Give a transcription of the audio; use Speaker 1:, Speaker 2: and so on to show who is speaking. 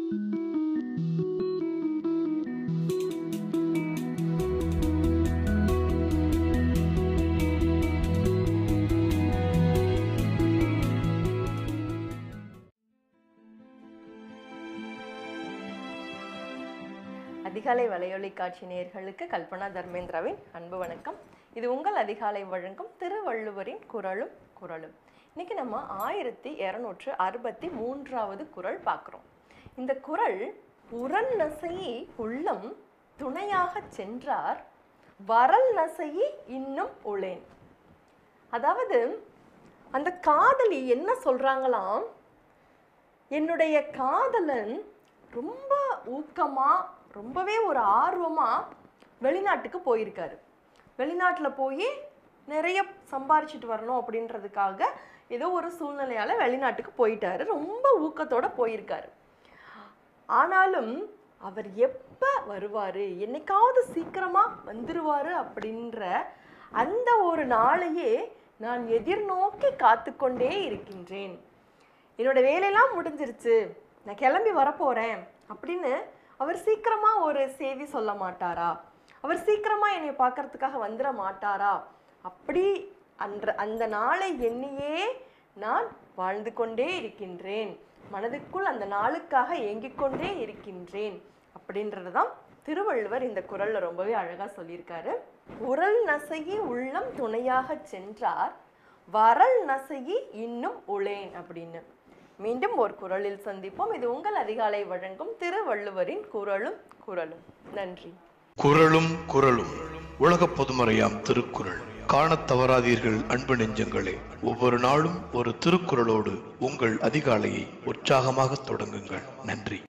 Speaker 1: அதிகாலை வலையொலி காட்சி நேயர்களுக்கு கல்பனா தர்மேந்திராவின் அன்பு வணக்கம் இது உங்கள் அதிகாலை வழங்கும் திருவள்ளுவரின் குரலும் குரலும் இன்னைக்கு நம்ம ஆயிரத்தி இரநூற்று அறுபத்தி மூன்றாவது குரல் பார்க்குறோம் இந்த குரல் உரல் நசையை உள்ளம் துணையாக சென்றார் வரல் நசையை இன்னும் உளேன் அதாவது அந்த காதலி என்ன சொல்றாங்களாம் என்னுடைய காதலன் ரொம்ப ஊக்கமா ரொம்பவே ஒரு ஆர்வமா வெளிநாட்டுக்கு போயிருக்காரு வெளிநாட்டில் போய் நிறைய சம்பாரிச்சிட்டு வரணும் அப்படின்றதுக்காக ஏதோ ஒரு சூழ்நிலையால வெளிநாட்டுக்கு போயிட்டாரு ரொம்ப ஊக்கத்தோட போயிருக்காரு ஆனாலும் அவர் எப்ப வருவாரு என்னைக்காவது சீக்கிரமா வந்துருவாரு அப்படின்ற அந்த ஒரு நாளையே நான் எதிர்நோக்கி காத்துக்கொண்டே இருக்கின்றேன் என்னோட வேலையெல்லாம் முடிஞ்சிருச்சு நான் கிளம்பி வரப்போறேன் அப்படின்னு அவர் சீக்கிரமா ஒரு செய்தி சொல்ல மாட்டாரா அவர் சீக்கிரமா என்னை பார்க்கறதுக்காக வந்துட மாட்டாரா அப்படி அன்ற அந்த நாளை எண்ணியே நான் வாழ்ந்து கொண்டே இருக்கின்றேன் மனதுக்குள் அந்த நாளுக்காக ஏங்கிக் கொண்டே இருக்கின்றேன் அப்படின்றது தான் திருவள்ளுவர் இந்த குரல்ல ரொம்பவே அழகா சொல்லியிருக்காரு உரல் நசையி உள்ளம் துணையாக சென்றார் வரல் நசையி இன்னும் உளேன் அப்படின்னு மீண்டும் ஒரு குரலில் சந்திப்போம் இது உங்கள் அதிகாலை வழங்கும் திருவள்ளுவரின் குரலும் குரலும் நன்றி
Speaker 2: குரலும் குரலும் உலக பொதுமறையாம் திருக்குறள் காணத் தவறாதீர்கள் அன்பு நெஞ்சங்களே ஒவ்வொரு நாளும் ஒரு திருக்குறளோடு உங்கள் அதிகாலையை உற்சாகமாக தொடங்குங்கள் நன்றி